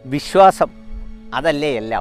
വിശ്വാസം അതല്ലേ എല്ലാം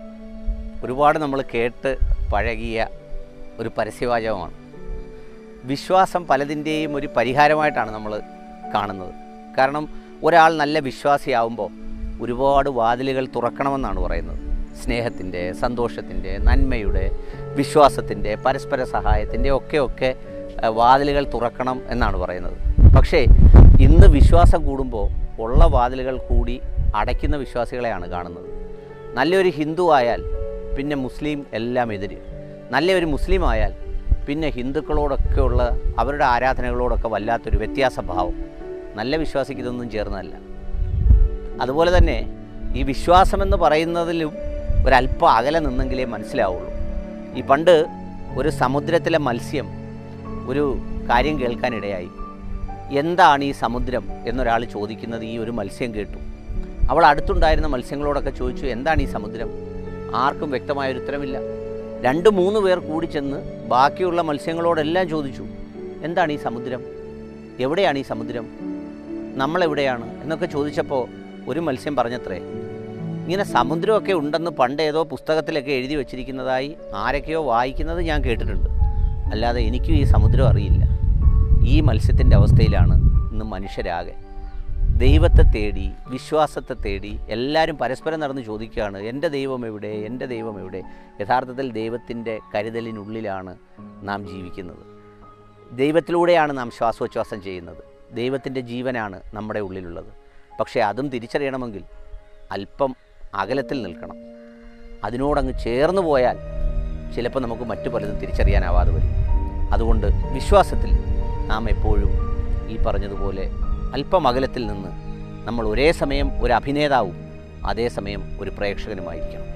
ഒരുപാട് നമ്മൾ കേട്ട് പഴകിയ ഒരു പരസ്യവാചകമാണ് വിശ്വാസം പലതിൻ്റെയും ഒരു പരിഹാരമായിട്ടാണ് നമ്മൾ കാണുന്നത് കാരണം ഒരാൾ നല്ല വിശ്വാസിയാവുമ്പോൾ ഒരുപാട് വാതിലുകൾ തുറക്കണമെന്നാണ് പറയുന്നത് സ്നേഹത്തിൻ്റെ സന്തോഷത്തിൻ്റെ നന്മയുടെ വിശ്വാസത്തിൻ്റെ പരസ്പര സഹായത്തിൻ്റെ ഒക്കെ ഒക്കെ ഏഹ്, വാതിലുകൾ തുറക്കണം എന്നാണ് പറയുന്നത് പക്ഷേ ഇന്ന് വിശ്വാസം കൂടുമ്പോൾ ഉള്ള വാതിലുകൾ കൂടി അടയ്ക്കുന്ന വിശ്വാസികളെയാണ് കാണുന്നത് നല്ലൊരു ഹിന്ദു ആയാൽ പിന്നെ മുസ്ലിം എല്ലാം എതിര് നല്ലൊരു മുസ്ലിം ആയാൽ പിന്നെ ഹിന്ദുക്കളോടൊക്കെയുള്ള അവരുടെ ആരാധനകളോടൊക്കെ വല്ലാത്തൊരു വ്യത്യാസഭാവം നല്ല വിശ്വാസിക്ക് ഇതൊന്നും ചേർന്നതല്ല അതുപോലെ തന്നെ ഈ വിശ്വാസമെന്ന് പറയുന്നതിലും ഒരല്പം അകലെ നിന്നെങ്കിലേ മനസ്സിലാവുള്ളൂ ഈ പണ്ട് ഒരു സമുദ്രത്തിലെ മത്സ്യം ഒരു കാര്യം കേൾക്കാനിടയായി എന്താണ് ഈ സമുദ്രം എന്നൊരാൾ ചോദിക്കുന്നത് ഈ ഒരു മത്സ്യം കേട്ടു അവൾ അടുത്തുണ്ടായിരുന്ന മത്സ്യങ്ങളോടൊക്കെ ചോദിച്ചു എന്താണ് ഈ സമുദ്രം ആർക്കും വ്യക്തമായൊരു ഉത്തരമില്ല രണ്ട് മൂന്ന് പേർ കൂടി ചെന്ന് ബാക്കിയുള്ള മത്സ്യങ്ങളോടെല്ലാം ചോദിച്ചു എന്താണ് ഈ സമുദ്രം എവിടെയാണ് ഈ സമുദ്രം നമ്മളെവിടെയാണ് എന്നൊക്കെ ചോദിച്ചപ്പോൾ ഒരു മത്സ്യം പറഞ്ഞത്രേ ഇങ്ങനെ സമുദ്രമൊക്കെ ഉണ്ടെന്ന് പണ്ട് ഏതോ പുസ്തകത്തിലൊക്കെ എഴുതി വച്ചിരിക്കുന്നതായി ആരൊക്കെയോ വായിക്കുന്നത് ഞാൻ കേട്ടിട്ടുണ്ട് അല്ലാതെ എനിക്കും ഈ സമുദ്രം അറിയില്ല ഈ മത്സ്യത്തിൻ്റെ അവസ്ഥയിലാണ് ഇന്ന് മനുഷ്യരാകെ ദൈവത്തെ തേടി വിശ്വാസത്തെ തേടി എല്ലാവരും പരസ്പരം നടന്ന് ചോദിക്കുകയാണ് എൻ്റെ ദൈവം എവിടെ എൻ്റെ ദൈവം എവിടെ യഥാർത്ഥത്തിൽ ദൈവത്തിൻ്റെ കരുതലിനുള്ളിലാണ് നാം ജീവിക്കുന്നത് ദൈവത്തിലൂടെയാണ് നാം ശ്വാസോച്ഛ്വാസം ചെയ്യുന്നത് ദൈവത്തിൻ്റെ ജീവനാണ് നമ്മുടെ ഉള്ളിലുള്ളത് പക്ഷേ അതും തിരിച്ചറിയണമെങ്കിൽ അല്പം അകലത്തിൽ നിൽക്കണം അതിനോടങ്ങ് ചേർന്ന് പോയാൽ ചിലപ്പോൾ നമുക്ക് മറ്റു പലതും തിരിച്ചറിയാനാവാതെ വരും അതുകൊണ്ട് വിശ്വാസത്തിൽ നാം എപ്പോഴും ഈ പറഞ്ഞതുപോലെ അല്പം അകലത്തിൽ നിന്ന് നമ്മൾ ഒരേ സമയം ഒരു അഭിനേതാവും അതേസമയം ഒരു പ്രേക്ഷകനുമായിരിക്കണം